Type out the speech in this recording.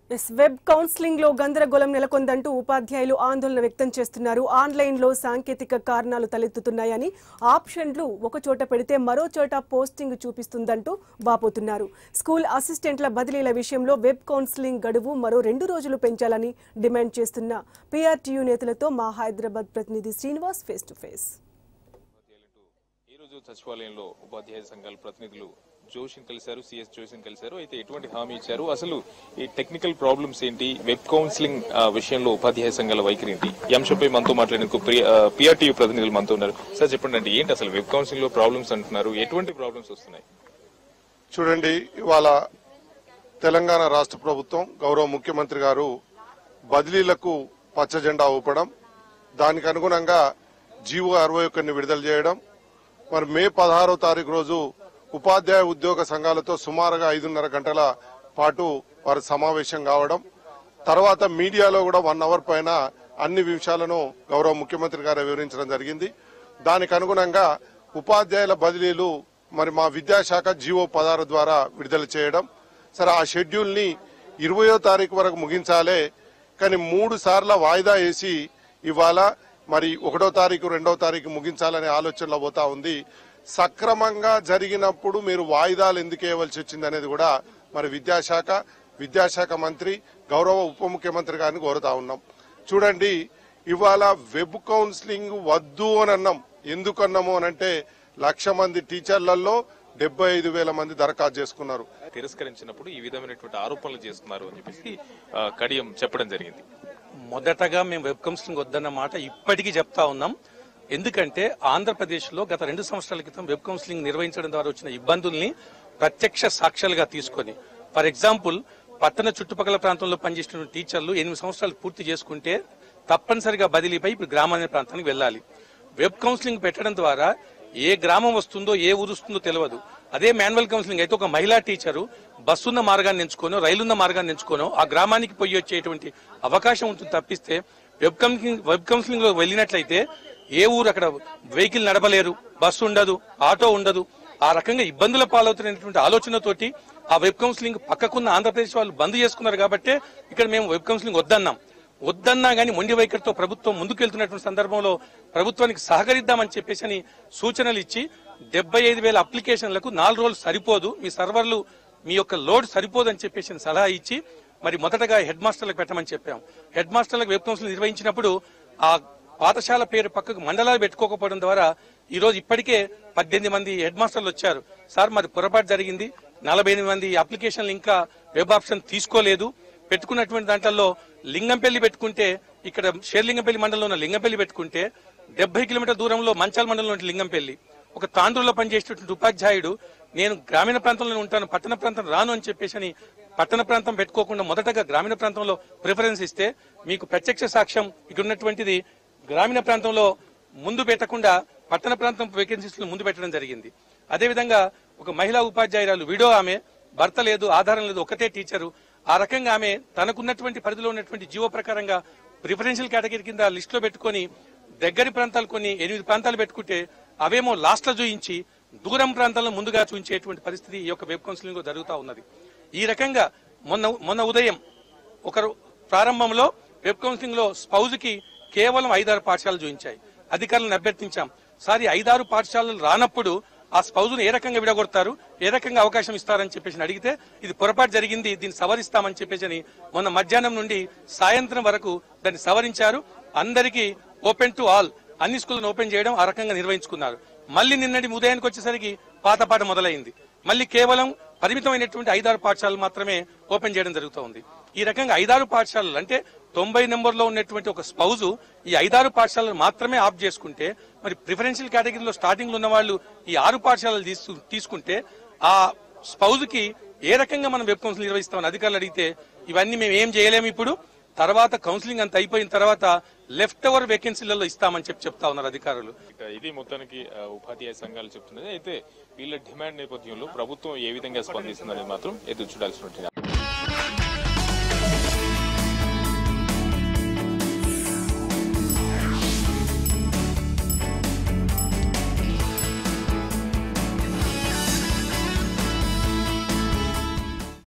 yes web counselling లో గందరగోళం నెలకొందంటూ ఉపాధ్యాయులు ఆందోళన వ్యక్తం చేస్తున్నారు ఆన్లైన్ లో సాంకేతిక కారణాలు తలెత్తుతున్నాయని ఆప్షన్లు ఒక చోట పెడితే మరో చోట పోస్టింగ్ చూపిస్తుందంటూ వాపోతున్నారు స్కూల్ అసిస్టెంట్ల బదిలీల విషయంలో వెబ్ కౌన్సిలింగ్ గడువు మరో రెండు రోజులు పెంచాలని డిమాండ్ చేస్తున్న పీఆర్టీయూ నేతలతో మా హైదరాబాద్ ప్రతినిధి శ్రీనివాస్ ఫేస్ టు ఫేస్ ఈ రోజు సచివాలయంలో ఉపాధ్యాయ సంఘాల ప్రతినిధులు జోషిని కలిశారు సిఎస్ జోషిని కలిశారు అయితే ఎటువంటి హామీ ఇచ్చారు అసలు ఈ టెక్నికల్ ప్రాబ్లమ్స్ ఏంటి వెబ్ కౌన్సిలింగ్ ఆ, విషయంలో ఉపాధ్యాయ సంఘాల వైఖరి ఏంటి ఈ అంశంపై మనతో మాట్లాడేందుకు పిఆర్టీయూ ప్రతినిధులు మనతో ఉన్నారు సార్ చెప్పండి అండి ఏంటి అసలు వెబ్ కౌన్సిలింగ్ లో ప్రాబ్లమ్స్ అంటున్నారు ఎటువంటి ప్రాబ్లమ్స్ వస్తున్నాయి చూడండి ఇవాళ తెలంగాణ రాష్ట్ర ప్రభుత్వం గౌరవ ముఖ్యమంత్రి గారు బదిలీలకు పచ్చ జెండా ఊపడం దానికి అనుగుణంగా జీవో అరవై ఒకటిని విడుదల చేయడం మరి మే పదహారో తారీఖు రోజు ఉపాధ్యాయ ఉద్యోగ సంఘాలతో సుమారుగా ఐదున్నర గంటల పాటు వారు సమావేశం కావడం తర్వాత మీడియాలో కూడా వన్ అవర్ పైన అన్ని విషయాలను గౌరవ ముఖ్యమంత్రి గారు వివరించడం జరిగింది దానికి అనుగుణంగా ఉపాధ్యాయుల బదిలీలు మరి మా విద్యాశాఖ జీవో పదహారు ద్వారా విడుదల చేయడం సరే ఆ షెడ్యూల్ ని ఇరవయో తారీఖు వరకు ముగించాలే కానీ మూడు సార్ల వాయిదా వేసి ఇవాళ మరి ఒకటో తారీఖు రెండో తారీఖు ముగించాలనే ఆలోచనలో పోతా ఉంది సక్రమంగా జరిగినప్పుడు మీరు వాయిదాలు ఎందుకు వేయవలసి వచ్చింది అనేది కూడా మరి విద్యాశాఖ విద్యాశాఖ మంత్రి గౌరవ ఉప ముఖ్యమంత్రి గారిని కోరుతా ఉన్నాం చూడండి ఇవాళ వెబ్ కౌన్సిలింగ్ వద్దు అని అన్నాం ఎందుకు అన్నాము అని అంటే లక్ష మంది టీచర్లలో డెబ్బై ఐదు వేల మంది దరఖాస్తు చేసుకున్నారు తిరస్కరించినప్పుడు ఈ విధమైనటువంటి ఆరోపణలు చేస్తున్నారు అని చెప్పేసి ఆ, కడియం చెప్పడం జరిగింది మొదటగా మేము వెబ్ కౌన్సిలింగ్ వద్దన్న మాట ఇప్పటికీ చెప్తా ఉన్నాం ఎందుకంటే ఆంధ్రప్రదేశ్ లో గత రెండు సంవత్సరాల క్రితం వెబ్ కౌన్సిలింగ్ నిర్వహించడం ద్వారా వచ్చిన ఇబ్బందుల్ని ప్రత్యక్ష సాక్ష్యాలుగా తీసుకొని ఫర్ ఎగ్జాంపుల్ పట్టణ చుట్టుపక్కల ప్రాంతంలో పనిచేస్తున్న టీచర్లు ఎనిమిది సంవత్సరాలు పూర్తి చేసుకుంటే తప్పనిసరిగా బదిలీపై ఇప్పుడు గ్రామాల ప్రాంతానికి వెళ్ళాలి వెబ్ కౌన్సిలింగ్ పెట్టడం ద్వారా ఏ గ్రామం వస్తుందో ఏ ఊరు వస్తుందో తెలియదు అదే మాన్యువల్ కౌన్సిలింగ్ అయితే ఒక మహిళా టీచరు బస్సున్న మార్గాన్ని ఎంచుకోనో రైలున్న మార్గాన్ని ఎంచుకోనో ఆ గ్రామానికి పోయి వచ్చేటువంటి అవకాశం ఉంటుంది తప్పిస్తే వెబ్ కౌన్సిలింగ్ వెబ్ కౌన్సిలింగ్ లో వెళ్ళినట్లయితే ఏ ఊరు అక్కడ వెహికల్ నడపలేరు బస్సు ఉండదు ఆటో ఉండదు ఆ రకంగా ఇబ్బందుల పాలవుతున్నటువంటి ఆలోచనతోటి ఆ వెబ్ కౌన్సిలింగ్ పక్కకున్న ఆంధ్రప్రదేశ్ వాళ్ళు బంద్ చేసుకున్నారు కాబట్టి ఇక్కడ మేము వెబ్ కౌన్సిలింగ్ వద్దన్నాం వద్దన్నా గానీ మొండి వైఖరితో ప్రభుత్వం ముందుకెళ్తున్నటువంటి సందర్భంలో ప్రభుత్వానికి సహకరిద్దామని చెప్పేసి అని సూచనలు ఇచ్చి డెబ్బై ఐదు వేల అప్లికేషన్లకు నాలుగు రోజులు సరిపోదు మీ సర్వర్లు మీ యొక్క లోడ్ సరిపోదు అని చెప్పేసి అని సలహా ఇచ్చి మరి మొదటగా హెడ్ మాస్టర్లకు పెట్టమని చెప్పాం హెడ్ మాస్టర్లకు వెబ్ కౌన్సిల్ నిర్వహించినప్పుడు ఆ పాఠశాల పేరు పక్కకు మండలాలు పెట్టుకోకపోవడం ద్వారా ఈ రోజు ఇప్పటికే పద్దెనిమిది మంది హెడ్ మాస్టర్లు వచ్చారు సార్ మరి పొరపాటు జరిగింది నలభై ఎనిమిది మంది అప్లికేషన్లు ఇంకా వెబ్ ఆప్షన్ తీసుకోలేదు పెట్టుకున్నటువంటి దాంట్లో లింగంపల్లి పెట్టుకుంటే ఇక్కడ షేర్లింగంపల్లి మండలంలో ఉన్న లింగంపల్లి పెట్టుకుంటే డెబ్బై కిలోమీటర్ దూరంలో మంచాల మండలంలో ఉన్న లింగంపల్లి ఒక తాండ్రులో పనిచేసేటువంటి ఉపాధ్యాయుడు నేను గ్రామీణ ప్రాంతంలో ఉంటాను పట్టణ ప్రాంతం రాను అని చెప్పేసి అని పట్టణ ప్రాంతం పెట్టుకోకుండా మొదటగా గ్రామీణ ప్రాంతంలో ప్రిఫరెన్స్ ఇస్తే మీకు ప్రత్యక్ష సాక్ష్యం ఇక్కడ ఉన్నటువంటిది గ్రామీణ ప్రాంతంలో ముందు పెట్టకుండా పట్టణ ప్రాంతం వేకెన్సీస్ ముందు పెట్టడం జరిగింది అదేవిధంగా ఒక మహిళా ఉపాధ్యాయురాలు విడో ఆమె భర్త లేదు ఆధారం లేదు ఒకటే టీచరు ఆ రకంగా ఆమె తనకున్నటువంటి పరిధిలో ఉన్నటువంటి జీవో ప్రకారంగా ప్రిఫరెన్షియల్ కేటగిరీ కింద లిస్ట్ లో పెట్టుకొని దగ్గరి ప్రాంతాలు కొన్ని ఎనిమిది ప్రాంతాలు పెట్టుకుంటే అవేమో లాస్ట్ లో చూయించి దూరం ప్రాంతాలను ముందుగా చూపించేటువంటి పరిస్థితి ఈ యొక్క వెబ్ కౌన్సిలింగ్ లో జరుగుతా ఉన్నది ఈ రకంగా మొన్న మొన్న ఉదయం ఒకరు ప్రారంభంలో వెబ్ కౌన్సిలింగ్ లో స్పౌజ్ కి కేవలం ఐదారు పాఠశాలలు చూపించాయి అధికారులను అభ్యర్థించాం సార్ ఈ ఐదారు పాఠశాలలు రానప్పుడు ఆ స్పౌజును ఏ రకంగా విడగొడతారు ఏ రకంగా అవకాశం ఇస్తారని చెప్పేసి అడిగితే ఇది పొరపాటు జరిగింది దీన్ని సవరిస్తామని చెప్పేసి అని మొన్న మధ్యాహ్నం నుండి సాయంత్రం వరకు దాన్ని సవరించారు అందరికీ ఓపెన్ టు ఆల్ అన్ని స్కూళ్ళను ఓపెన్ చేయడం ఆ రకంగా నిర్వహించుకున్నారు మళ్ళీ నిన్నటి ఉదయానికి వచ్చేసరికి పాత పాట మొదలైంది మళ్ళీ కేవలం పరిమితమైనటువంటి ఐదారు పాఠశాలలు మాత్రమే ఓపెన్ చేయడం జరుగుతోంది ఈ రకంగా ఐదారు పాఠశాలలు అంటే తొంభై నెంబర్లో ఉన్నటువంటి ఒక స్పౌజు ఈ ఐదారు పాఠశాలలు మాత్రమే ఆఫ్ చేసుకుంటే మరి ప్రిఫరెన్షియల్ కేటగిరీలో స్టార్టింగ్ లో ఉన్న వాళ్ళు ఈ ఆరు పాఠశాలలు తీసు- తీసుకుంటే ఆ స్పౌజ్ కి ఏ రకంగా మనం వెబ్ కౌన్సిల్ నిర్వహిస్తామని అధికారులు అడిగితే ఇవన్నీ మేము ఏం చేయలేము ఇప్పుడు తర్వాత కౌన్సిలింగ్ అంత అయిపోయిన తర్వాత లెఫ్ట్ ఓవర్ వేకెన్సీలలో ఇస్తామని చెప్పి చెప్తా ఉన్నారు అధికారులు ఇక ఇది మొత్తానికి ఆ, ఉపాధ్యాయ సంఘాలు చెప్తున్నది అయితే వీళ్ళ డిమాండ్ నేపథ్యంలో ప్రభుత్వం ఏ విధంగా స్పందిస్తుందనేది మాత్రం ఎదురు చూడాల్సి ఉంటుంది